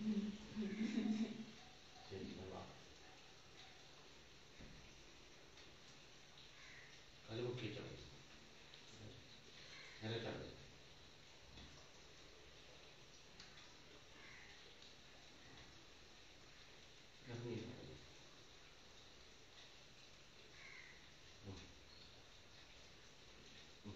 ശരി എന്നാ വാ കാല് പൊക്കിയിട്ടാ മതി നേരെ കണ്ടത് ഇറങ്ങിയിരുന്നോ? ഉം. ഉം.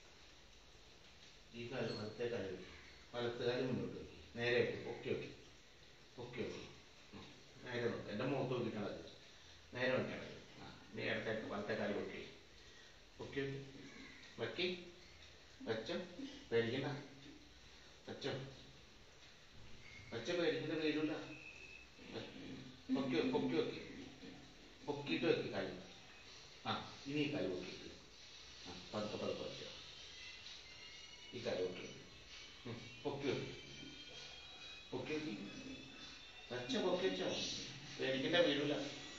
ഈ കാല് വലത്തെ കാല് വെക്ക്. വലത്തെ കാല് മുന്നോട്ട് വെക്ക്. നേരെ വെക്ക്. പൊക്കി വെക്ക്. പൊക്കി വെക്ക്. ഉം. നേരെ നോക്ക്. എൻ്റെ മുഖത്ത് നോക്കിയിട്ടാണ് അത്. നേരെ നോക്കിയാൽ മതി. ആ. നീ ഇടത്തെ വലത്തെ കാല് പൊക്കി പൊക്കി വെക്ക്. വെക്ക്. വെച്ചോ. പേടിക്കണ്ട. വെച്ചോ. വെച്ചോ പേടിക്കണ്ട വീഴൂല. പൊക്കി വെക്ക്. പൊക്കി വെക്ക്. പൊക്കിയിട്ട് വെക്ക് കാല്. ആ ഇനി ഈ കാല് പൊക്കിയിട്ട്. ആ പതുക്കെ പതുക്കെ വെച്ചോ. ഈ കാല് പൊക്കി വെക്ക്. ഉം. പൊക്കി വെക്ക്. പൊക്കി വെക്ക്. വെച്ചോ പൊക്കി വെച്ചോ. പേടിക്കണ്ട വീഴൂല.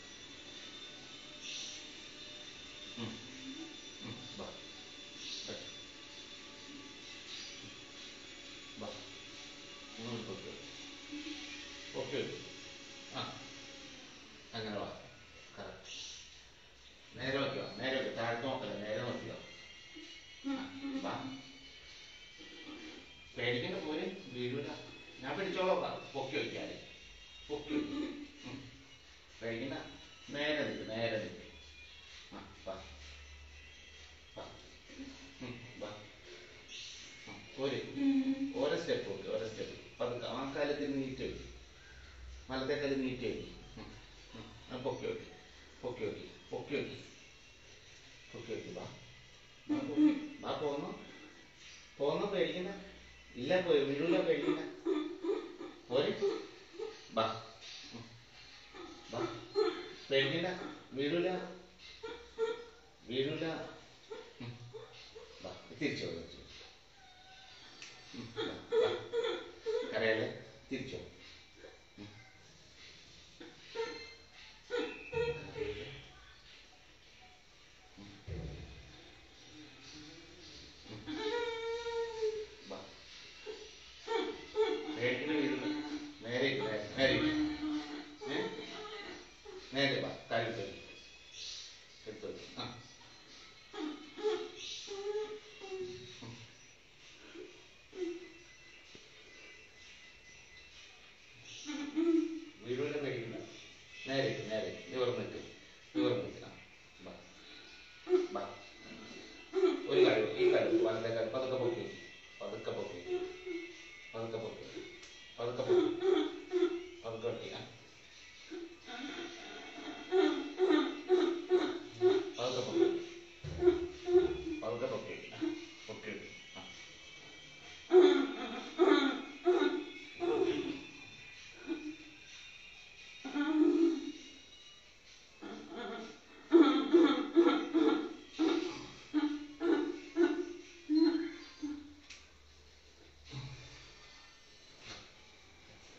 ഉം. ഉം. വാ. വെച്ചോ. വാ. ഇങ്ങോട്ട് പൊക്കി വെക്ക്. പൊക്കി വെക്ക്. ആ അങ്ങനെ വാ കറക്റ്റ് നേരെ നോക്കിയോ നേരെ നോക്കി താഴത്ത് നോക്കല്ലേ നേരെ നോക്കിയോ ആ, വാ പേടിക്കണ്ട പോരെ വീഴൂല ഞാൻ പിടിച്ചോളാം വാ. പൊക്കി വയ്ക്കാതെ പൊക്കി വയ്ക്കും ഉം. പേടിക്കണ്ട നേരെ നിൽക്ക് നേരെ നിൽക്ക് ആ വാ വാ ഉം, വാ ആ, പോര് ഓരോ സ്റ്റെപ്പ് നോക്കി ഓരോ സ്റ്റെപ്പ് പതുക്കെ ആ കാലത്തിൽ നീറ്റ് വയ്ക്കും വലത്തെ കാല് നീറ്റ് വയ്ക്കും ഉം, ഉം. ആ പൊക്കി വയ്ക്കും പൊക്കി വയ്ക്കും പൊക്കി വയ്ക്കും പൊക്കി വയ്ക്കും വാ വാ പോ. വാ പോന്നോ പോന്നോ പേടിക്കണ്ട ഇല്ല പോയി വീഴൂല പേടിക്കണ്ട പോരെ വാ ഉം. വാ പേടിക്കണ്ട വീഴൂല വീഴൂല ഉം. വാ തിരിച്ചോ തിരിച്ചോ ഉം. വാ, വാ. കരയല്ലേ തിരിച്ചോ